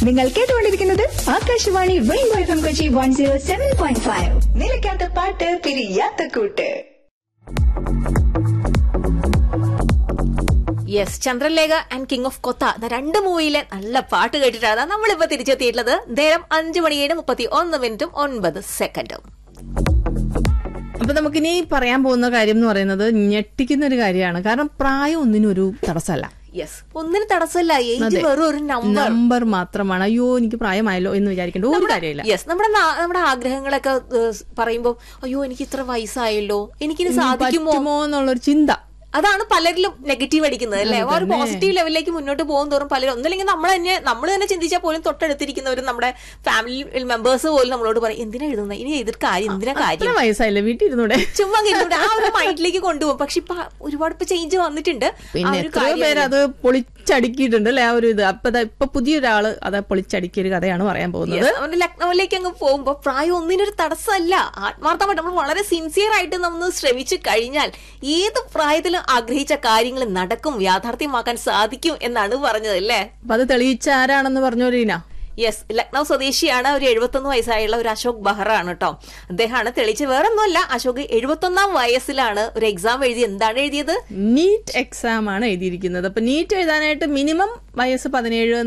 നിങ്ങൾ കേട്ടുകൊണ്ടിരിക്കുന്നത് Akashvani rainbow F M Kochi one zero seven point five നിലയ്ക്കാത്ത പാട്ട് പിരിയാത്ത കൂട്ട് yes Chandralekha and King of Kotha എന്ന രണ്ട് മൂവിയിലെ നല്ല പാട്ട് കേട്ടിട്ടാണ് നമ്മളിപ്പോ തിരിച്ചെത്തിയിട്ടുള്ളത് നേരം അഞ്ചു മണിയേഴ് മുപ്പത്തി ഒന്ന് മിനിറ്റും ഒൻപത് സെക്കൻഡും അപ്പൊ നമുക്കിനി പറയാൻ പോകുന്ന കാര്യം എന്ന് പറയുന്നത് ഞെട്ടിക്കുന്ന ഒരു കാര്യമാണ് കാരണം പ്രായം ഒന്നിനും ഒരു തടസ്സമല്ല യെസ് ഒന്നിനും തടസ്സമില്ല ഏജ് അതെ. വെറും ഒരു നമ്പർ നമ്പർ മാത്രമാണ് അയ്യോ എനിക്ക് പ്രായമായല്ലോ എന്ന് വിചാരിക്കേണ്ട ഒരു കാര്യമില്ല യെസ് നമ്മുടെ നാ- നമ്മുടെ ആഗ്രഹങ്ങളൊക്കെ ഏഹ്, പറയുമ്പോ അയ്യോ എനിക്ക് ഇത്ര വയസ്സായല്ലോ എനിക്കിനി ഇനി സാധിക്കുമോ പറ്റുമോ എന്നുള്ളൊരു ചിന്ത അതാണ് പലരിലും നെഗറ്റീവ് അടിക്കുന്നത് അല്ലേ ആ ഒരു പോസിറ്റീവ് ലെവലിലേക്ക് മുന്നോട്ട് പോകും തോറും പലരും ഒന്നില്ലെങ്കിൽ നമ്മൾ തന്നെ നമ്മൾ തന്നെ ചിന്തിച്ചാൽ പോലും തൊട്ടടുത്തിരിക്കുന്നവരും നമ്മുടെ ഫാമിലി മെമ്പേഴ്സ് പോലും നമ്മളോട് പറയും എന്തിനാ എഴുതുന്നത് ഇനി എതിർ കാര്യം എന്തിനാ കാര്യം ഇത്ര വയസ്സായില്ലേ വീട്ടിൽ ഇരുന്നൂടെ ചുമ്മാ ഇരുന്നൂടെ ആ ഒരു മൈൻഡിലേക്ക് കൊണ്ടുപോകും പക്ഷെ ഇപ്പൊ ഒരുപാട് ഇപ്പൊ ചേഞ്ച് വന്നിട്ടുണ്ട് ആ പിന്നെ ഒരു എത്രയോ കാര്യം പേര് അത് പൊളിച്ചടുക്കിയിട്ടുണ്ട് അല്ലെ ആ ഒരു ഇത് അപ്പൊ ദാ ഇപ്പൊ പുതിയൊരാള് അത് പൊളിച്ചടുക്കിയ ഒരു കഥയാണ് പറയാൻ പോകുന്നത് Yes, അവന്റെ ലക്നൌവിലേക്ക് അങ്ങ് പോകുമ്പോ പ്രായം ഒന്നിനൊരു തടസ്സമല്ല ആത്മാർത്ഥമായിട്ട് നമ്മൾ വളരെ സിൻസിയർ ആയിട്ട് നമ്മൾ ശ്രമിച്ചു കഴിഞ്ഞാൽ ഏത് പ്രായത്തിലും ആഗ്രഹിച്ച കാര്യങ്ങൾ നടക്കും യാഥാർത്ഥ്യമാക്കാൻ സാധിക്കും എന്നാണ് പറഞ്ഞത് അല്ലേ അപ്പൊ അത് തെളിയിച്ച ആരാണെന്ന് പറഞ്ഞു റീന യെസ് ലക്നൗ സ്വദേശിയാണ് ഒരു എഴുപത്തൊന്ന് വയസ്സായുള്ള ഒരു അശോക് ബഹ്റാണ് കേട്ടോ അദ്ദേഹമാണ് തെളിച്ച് വേറൊന്നുമല്ല അശോക് എഴുപത്തൊന്നാം വയസ്സിലാണ് ഒരു എക്സാം എഴുതി എന്താണ് എഴുതിയത് നീറ്റ് എക്സാം ആണ് എഴുതിയിരിക്കുന്നത് അപ്പൊ നീറ്റ് എഴുതാനായിട്ട് മിനിമം വയസ്സ് പതിനേഴ്